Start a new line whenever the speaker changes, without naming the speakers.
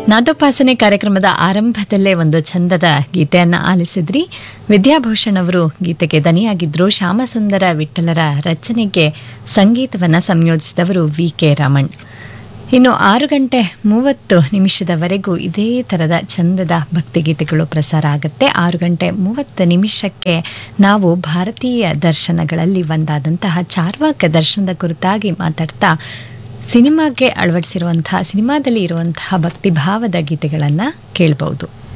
ನಾದೋಪಾಸನೆ ಕಾರ್ಯಕ್ರಮದ ಆರಂಭದಲ್ಲೇ ಒಂದು ಚಂದದ ಗೀತೆಯನ್ನ ಆಲಿಸಿದ್ರಿ ವಿದ್ಯಾಭೂಷಣ್ ಅವರು ಗೀತೆಗೆ ದನಿಯಾಗಿದ್ರು ಶ್ಯಾಮಸುಂದರ ವಿಠಲರ ರಚನೆಗೆ ಸಂಗೀತವನ್ನ ಸಂಯೋಜಿಸಿದವರು ವಿ ಕೆ ರಮಣ್ ಇನ್ನು ಆರು ಗಂಟೆ ಮೂವತ್ತು ನಿಮಿಷದವರೆಗೂ ಇದೇ ಥರದ ಚಂದದ ಭಕ್ತಿಗೀತೆಗಳು ಪ್ರಸಾರ ಆಗುತ್ತೆ ಆರು ಗಂಟೆ ಮೂವತ್ತು ನಿಮಿಷಕ್ಕೆ ನಾವು ಭಾರತೀಯ ದರ್ಶನಗಳಲ್ಲಿ ಒಂದಾದಂತಹ ಚಾರ್ವಾಕ ದರ್ಶನದ ಕುರಿತಾಗಿ ಮಾತಾಡ್ತಾ ಸಿನಿಮಾಗೆ ಅಳವಡಿಸಿರುವಂತಹ ಸಿನಿಮಾದಲ್ಲಿ ಇರುವಂತಹ ಭಕ್ತಿಭಾವದ ಗೀತೆಗಳನ್ನು ಕೇಳಬಹುದು